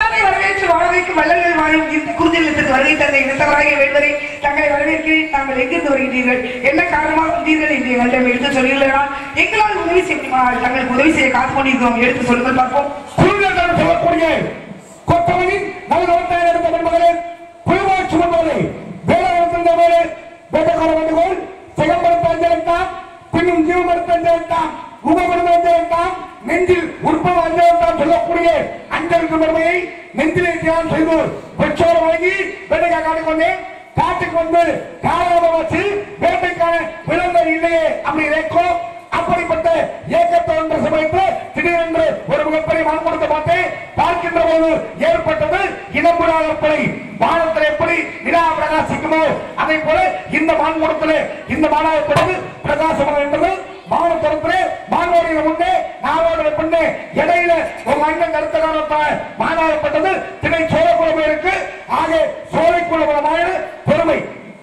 வந்தாரை வரவேற்று வாழ வைக்கும் வள்ளல்கள் வாழும் இந்த குருதிலத்திற்கு வருகை தந்த இனத்தவராகிய வேண்டுவரை தங்களை வரவேற்கிறேன் தாங்கள் எங்கிருந்து வருகின்றீர்கள் என்ன காரணமாக வந்தீர்கள் என்று எங்களிடம் எடுத்து சொல்லுகிறார் எங்களால் உதவி செய்ய முடியுமா தங்களுக்கு உதவி செய்ய காத்து கொண்டிருக்கிறோம் எடுத்து சொல்லுங்கள் பார்ப்போம் குருநகர் சொல்லக்கூடிய கொத்தவனின் நவநவத்தாய் எடுத்த பெண்மகளே குழுவாய் சுமந்தவரே வேளாண் வேட்டக்கார வேண்டுகோள் சிகம்பரத்தை அஞ்சலிட்டாம் பின்னும் ஜீவமரத்தை அஞ்சலிட்டாம் உபமரத்தை அஞ்சலிட்டாம் நெஞ்சில் உற்பவ அஞ்சலிட்டாம் சொல்லக்கூடிய அஞ்சலுக்கு பெருமையை நெஞ்சிலே தியானம் செய்து பெற்றோர் வழங்கி வேட்டைக்காக காட்டிக்கொண்டேன் காட்டுக்கு வந்து காலாக வச்சு வேட்டைக்கான விலங்குகள் இல்லையே அப்படி நினைக்கும் அப்படிப்பட்ட இயக்கத்தை ஒன்று சமைத்து திடீரென்று ஒரு மிகப்பெரிய மண்முடத்தை பார்த்து பார்க்கின்ற போது ஏற்பட்டது இனம்புறாத படை வானத்தில் எப்படி நிலா பிரகாசிக்குமோ அதை போல இந்த மான்முடத்திலே இந்த மாணவப்படகு பிரகாசமாக இருந்தது மானத்தரத்திலே மாணவர்கள் முன்னே நாவோட பின்னே இடையில உங்க அண்ணன் கருத்த காலத்தால் மாணவப்பட்டது திணை சோழக்குளம் இருக்கு ஆக சோழைக்குளமான பெருமை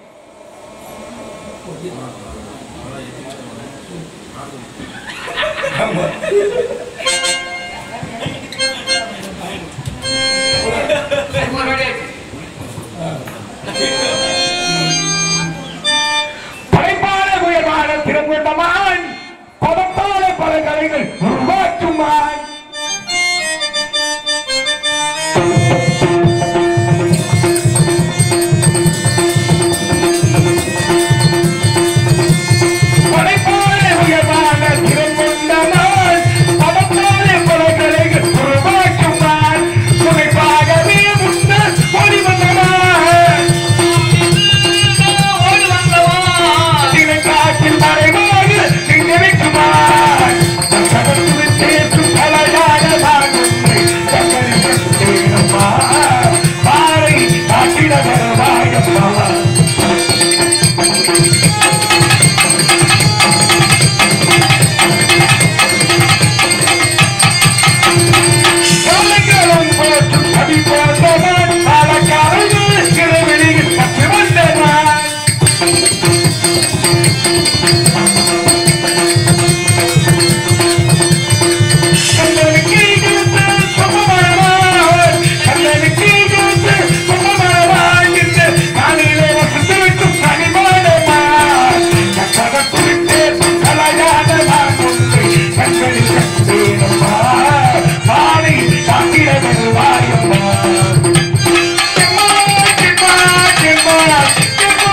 படைப்பாள உயர்வான திறங்கொண்டமான் பதப்பால பல கலைகள் உருவாக்குமான் படைப்பாள உயர்வான திறங்கொண்டமான் பதப்பால பல கலைகள் உருவாக்குமான் துணைப்பாகவே முன்னர் ஒளி வந்தமான் காற்றில் மறைவாக நினைக்குமான் தேற்றும் பலையாக பாறை காட்டிட வருவாயம்மா கலைகளும் போற்றும் கவி போன்றவன் பல கலைகள் இறைவெளியில் பற்றி வந்தவன் கண்ணனுக்கு இழுத்து சுகமரவாய், கண்ணனுக்கு இழுத்து சுகமரவாய் என்று காலையிலே வசந்து வைக்கும் கனிமானவாய். கக்ககக் குறித்தேற்றும் கலையான நான் ஒன்றை கண்களில் கண்டேனம்மா. பாலை காத்திட வருவாயம்மா. செம்மா, செம்மா, செம்மா, செம்மா.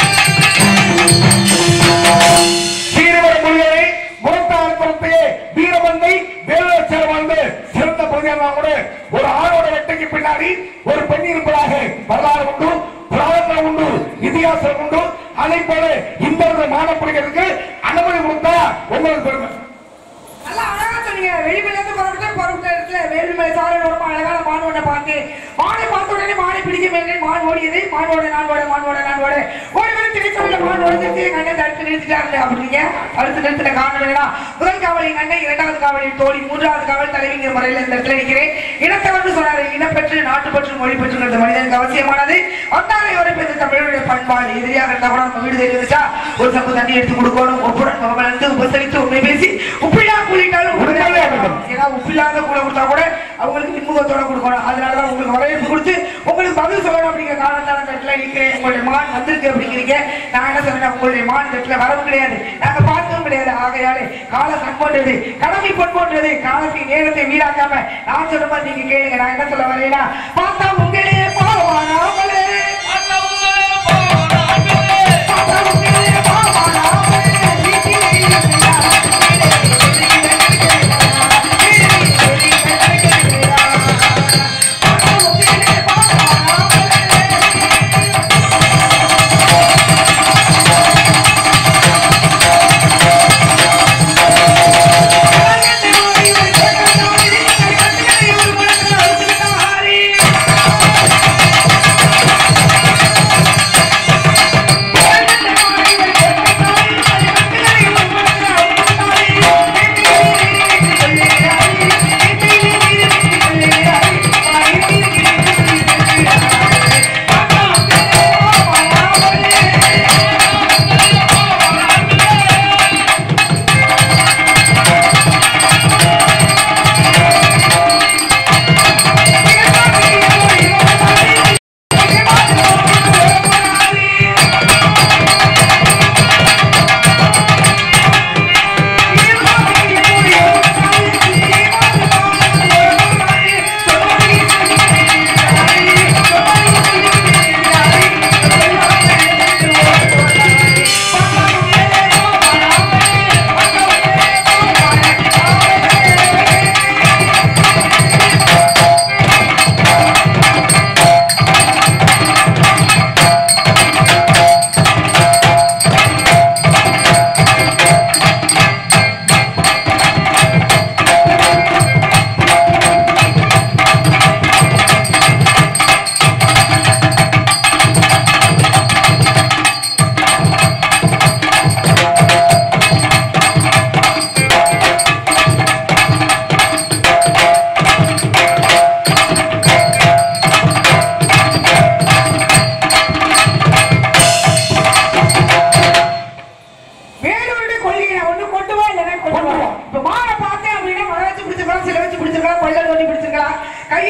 சீரவர மொழியை முரட்டாள் பொறுத்தையே வீரமந்தை வேலுச்சர் வாழ்ந்து சிறந்த பகுதியாக கூட ஒரு ஆணோட வெட்டைக்கு பின்னாடி ஒரு பெண் இருப்பதாக வரலாறு உண்டு புராணத்தில் உண்டு இதிகாசம் உண்டு அதை போல இந்த ஒரு மானப்படுகிறதுக்கு அனுமதி கொடுத்தா உங்களுக்கு பெருமை நல்லா அழகா சொன்னீங்க வெளிமலையிலிருந்து புறப்பட்டு புறப்பட்ட இடத்துல வேலுமலை சாலையோரமா அழகான மான் ஒன்றை பார்த்து மானை பார்த்த உடனே மானை பிடிக்க வேண்டும் மான் ஓடியது மானோட நான்வோட மானோட நான்வோட ஓடி வந்து திரைச்சொல்ல மான் ஓடிச்சு எங்க அண்ணன் தடுத்து நிறுத்திட்டாரு அப்படிங்க தடுத்து நிறுத்தின காரணம் என்னன்னா முதல் காவல் எங்க அண்ணன் இரண்டாவது காவலின் தோழி மூன்றாவது காவல் தலைவிங்கிற முறையில் இந்த இடத்துல நிற்கிறேன் இனத்தவர்னு சொன்னாரு இனப்பற்று நாட்டுப்பற்று மொழி பற்றுங்கிறது மனிதனுக்கு அவசியமானது வந்தாரை உரைப்பது தமிழருடைய பண்பாடு எதிரியாக இருந்தா கூட நம்ம வீடு தேடி வந்துச்சா ஒரு சப்பு தண்ணி எடுத்து கொடுக்கணும் ஒப்புடன் முகமலர்ந்து உபசரித்து உண்மை பேசி உப்பில்லா கூலிட்டாலும் உண்மையிலே வேண்டும். ஏன்னா உப்பில்லாத கூட கொடுத்தா கூட அவங்களுக்கு இன்முகத்தோட கொடுக்கணும் அதனாலதான் உங்களுக்கு வரவேற்பு கொடுத்து உங்களுக்கு பதில் சொல்லணும் அப்படிங்கிற காரணத்தால இந்த இடத்துல நிற்கிறேன் உங்களுடைய மான் வந்திருக்கு அப்படிங்கிறீங்க நான் என்ன சொன்னேன் உங்களுடைய மான் இந்த இடத்துல வரவும் கிடையாது நாங்க பார்த்ததும் கிடையாது ஆகையாலே கால சன்போன்றது கடமை பொன்போன்றது காலத்தை நேரத்தை வீணாக்காம நான் சொல்ற மாதிரி நீங்க கேளுங்க நான் என்ன சொல்ல வரேன்னா பார்த்தா உங்களே பாவானாமலே பார்த்தா உங்களே பாவானாமலே வீட்டிலே இருக்கிறா. Hari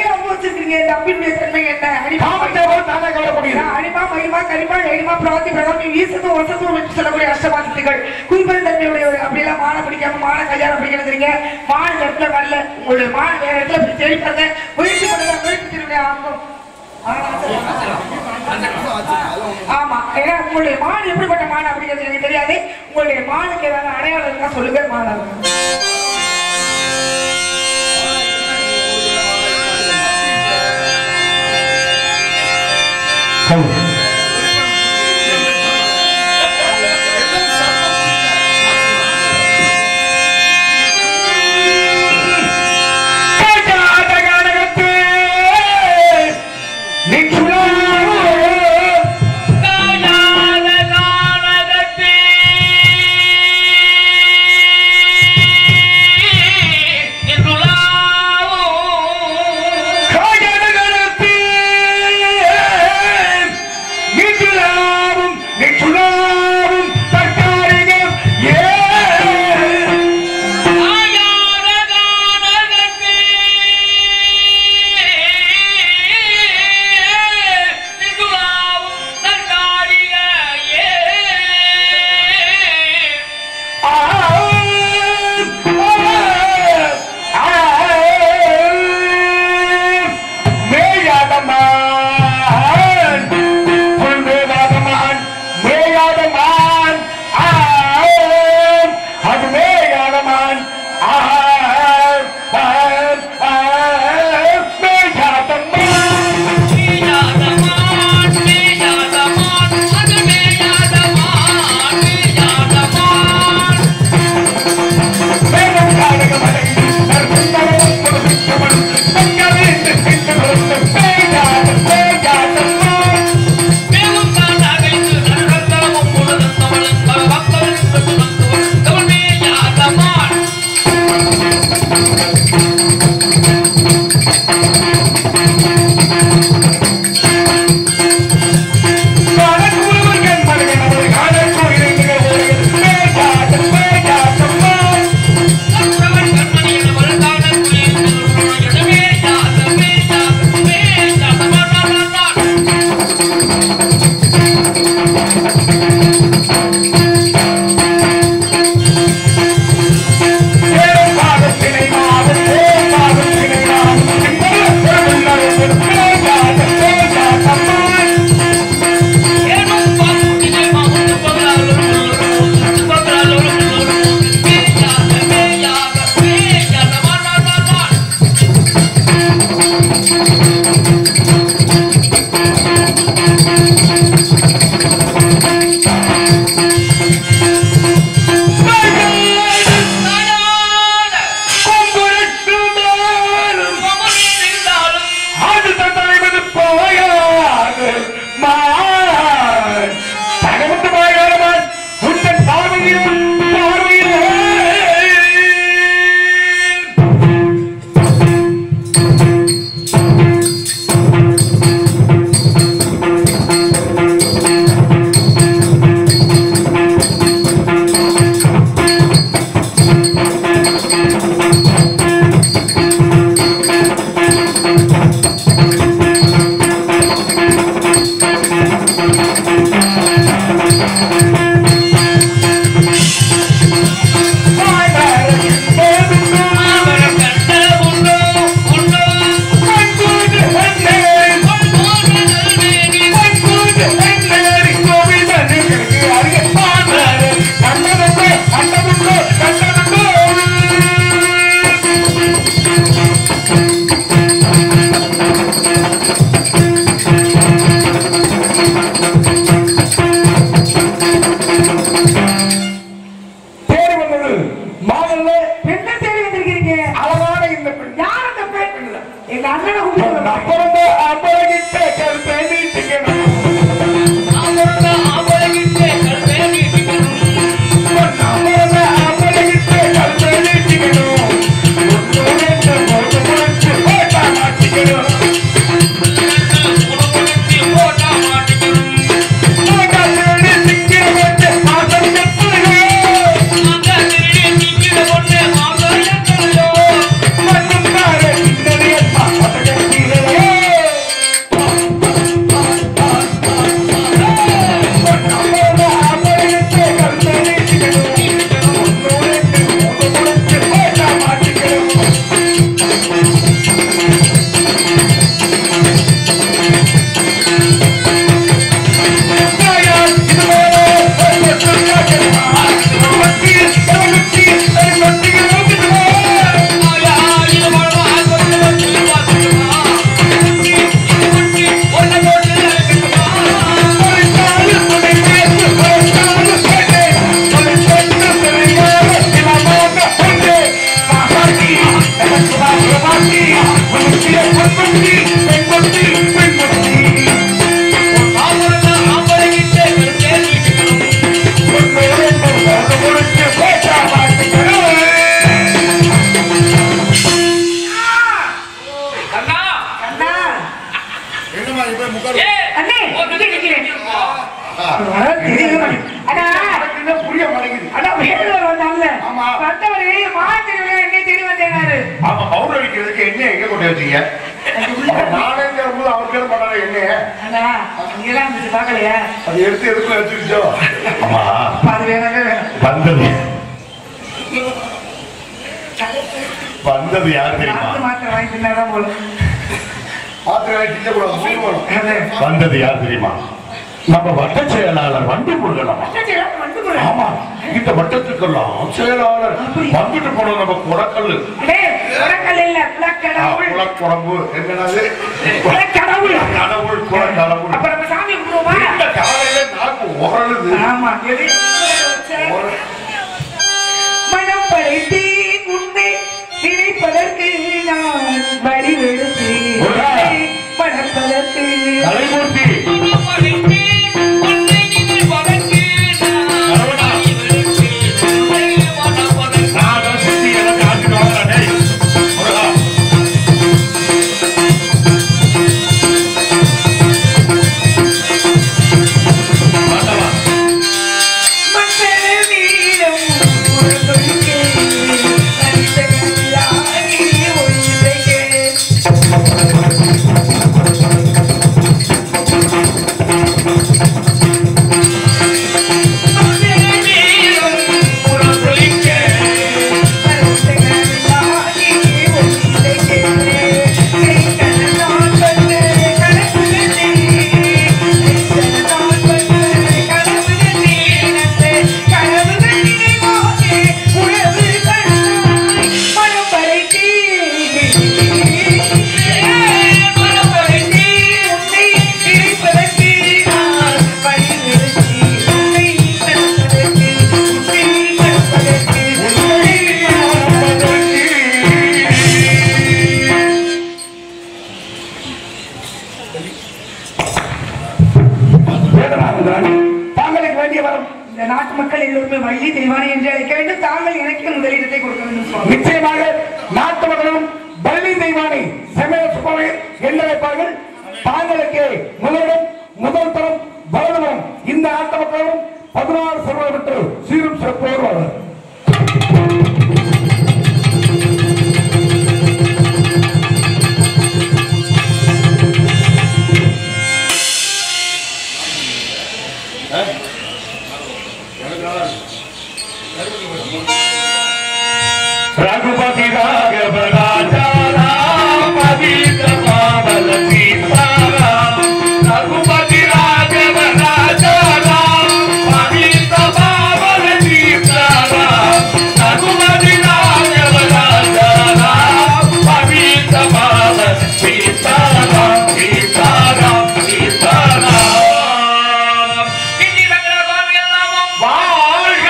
ரொம்ப வச்சிருக்கீங்க இந்த அம்பினுடைய தன்மை என்ன அடிமா காமத்தை போல் தானே கவலைப்படுகிறது அடிமா மகிமா கரிமா எளிமா பிராத்தி பிரகாமி வீசத்தும் வருஷத்தும் என்று சொல்லக்கூடிய அஷ்டமாசத்துகள் குறிப்பிட்ட தன்மையுடைய ஒரு அப்படியெல்லாம் மானை பிடிக்காம மானை கல்யாணம் பிடிக்கிறதுங்க மான் இந்த இடத்துல வரல உங்களுடைய மான் வேற இடத்துல போய் தேடி பாருங்க முயற்சி பண்ணுங்க முயற்சி திருவிழா ஆகும் ஆமா ஏன்னா உங்களுடைய மான் எப்படிப்பட்ட மான் அப்படிங்கிறது எனக்கு தெரியாது உங்களுடைய மானுக்கு ஏதாவது அடையாளம் இருக்கா சொல்லுங்க மாணவர்கள் கேட்டாத கானகத்தே நின்றுள்ளே கானகத்தே என்னம்மா இப்ப முக்கால் அண்ணே இங்க நிக்கிறேன் ஆ. அதான் தெரியல அண்ணா என்ன புரிய மாட்டேங்குது அண்ணா வேலூர் வந்தான்ல ஆமா. வந்தவர் மாதிரி என்ன தேடி வந்தேனாரு ஆமா பவுடர் அடிக்கிறதுக்கு என்ன எங்க கொண்டு வச்சீங்க நானே போது அவர் கேட்க மாட்டாங்க என்ன அண்ணா நீங்களாம் இருந்துச்சு பார்க்கலையா அது எடுத்து எதுக்குள்ள வச்சுக்கிச்சோ ஆமா அப்ப அது வேணவே வேணும் வந்தது வந்தது யார் தெரியுமா மாத்து மாத்திரை வாங்கி தின்னாதான் போல ஆத்திரை கிட்ட கூட மூணு அது வந்தது யார் தெரியுமா நம்ம வட்ட செயலாளர் வண்டி முருகனமா அண்ணாச்சியெல்லாம் வந்து போல. ஆமா இந்த வட்டத்துக்கெல்லாம் செயலாளர் வந்துட்டு போனோம் நம்ம குடக்கல்லு டேய், உனக்கல் இல்ல, குலக்கடவுள். குளக்குழம்பு என்னது குலக்கடவுள். கடவுள் குளக்கடவுள் அப்ப நம்ம சாமி கும்பிடுவோமா? இந்த காலையில நாக்கு உரளுது ஆமா, எது? மனம் படைத்தேன் உன்னை நினைப்பதற்கு நான் வடிவெடுத்தேன் உண்டா? மணப்பதற்கு தலைமூர்த்தி நான் தான் சுத்தி எனக்கு ஆக்கிட்டு வாங்கடா, டேய். முருகா. வாண்டவா. மங்கள வீரம் ஒரு தொழிற்கே தனித்தனியாகி ஒழிந்தே வேதனானந்தராணி, தாங்களுக்கு வேண்டிய வரம் இந்த நாட்டு மக்கள் எல்லோருமே வள்ளி தெய்வானை என்று அழைக்க வேண்டும் தாங்கள் எனக்கு முதலிடத்தை கொடுக்க வேண்டும் சுவாமி நிச்சயமாக நாட்டு மக்களும் பள்ளி தெய்வானை சமய சுப்பமையர் என்று அழைப்பார்கள் தாங்களுக்கு முதலிடம் முதல் தரம் வலதுபுறம் இந்த நாட்டு மக்களும் பதினாறு செல்வம் பெற்று சீரும் சிறப்போடு வாழ்வர் रघुपति राघव राजा राम पतित पावन सीताराम रघुपति राघव राजा राम पतित पावन सीताराम रघुपति राघव राजा राम पतित पावन सीताराम सीताराम सीताराम வாழ்க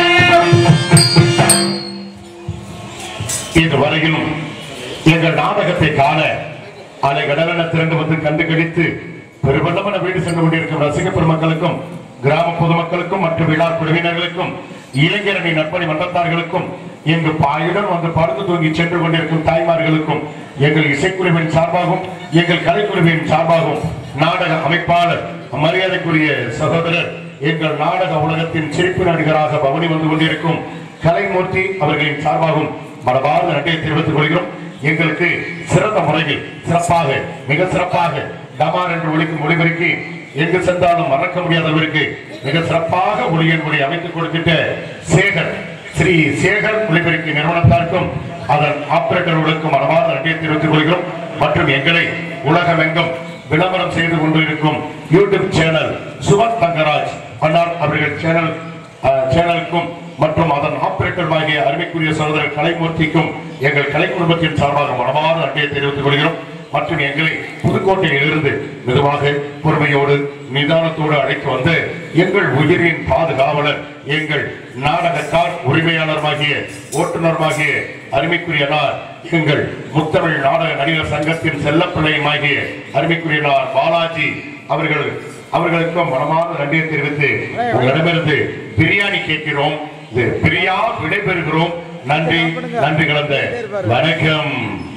இதுவரையிலும் எங்கள் நாடகத்தை காண அலை கடலென திரண்டு வந்து கண்டு கழித்து பெருவெள்ளமென வீடு சென்று கொண்டிருக்கும் ரசிக பெருமக்களுக்கும் கிராம பொதுமக்களுக்கும் மற்றும் விழா குழுவினர்களுக்கும் இளைஞரணி நற்பணி மன்றத்தார்களுக்கும் இங்கு பாயுடன் வந்து படுத்து தூங்கி சென்று கொண்டிருக்கும் தாய்மார்களுக்கும் எங்கள் இசைக்குழுவின் சார்பாகவும் எங்கள் கலைக்குழுவின் சார்பாகவும் நாடக அமைப்பாளர் மரியாதைக்குரிய சகோதரர் எங்கள் நாடக உலகத்தின் சிரிப்பு நடிகராக பவனி வந்து கொண்டிருக்கும் கலைமூர்த்தி அவர்களின் சார்பாகவும் மனமார்ந்த நன்றியை தெரிவித்துக் கொள்கிறோம் எங்களுக்கு சிறந்த முறையில் சிறப்பாக மிக சிறப்பாக டமார் என்று ஒழிக்கும் ஒளிபெருக்கி எங்கு சென்றாலும் மறக்க முடியாதவருக்கு மிக சிறப்பாக ஒளியின் ஒளி அமைத்துக் கொடுக்கின்ற சேகர் ஸ்ரீ சேகர் ஒளிபெருக்கி நிறுவனத்தாருக்கும் அதன் ஆபரேட்டர்களுக்கும் மனமார்ந்த நன்றியை தெரிவித்துக் கொள்கிறோம் மற்றும் எங்களை உலகமெங்கும் விளம்பரம் செய்து கொண்டிருக்கும் யூடியூப் சேனல் சுமன் தங்கராஜ் அண்ணார் அவர்கள் சேனல் அஹ், சேனலுக்கும் மற்றும் அதன் ஆபரேட்டர் ஆகிய அருமைக்குரிய சகோதரர் கலைமூர்த்திக்கும் எங்கள் கலை குடும்பத்தின் சார்பாக மனமார்ந்த நன்றியை தெரிவித்துக் கொள்கிறோம் மற்றும் எங்களை புதுக்கோட்டையில் இருந்து மெதுவாக பொறுமையோடு நிதானத்தோடு அழைத்து வந்து எங்கள் உயிரின் பாதுகாவலர் எங்கள் நாடகத்தார் உரிமையாளருமாகிய ஓட்டுநருமாகிய அருமைக்குரிய நார் எங்கள் முத்தமிழ் நாடக நடிகர் சங்கத்தின் செல்லப்பிள்ளையுமாகிய அருமைக்குரிய நார் பாலாஜி அவர்கள் அவர்களுக்கும் மனமார்ந்த நன்றியை தெரிவித்து உங்களிடமிருந்து பிரியாணி கேட்கிறோம் இது பிரியா விடைபெறுகிறோம் நன்றி நன்றி கலந்த வணக்கம்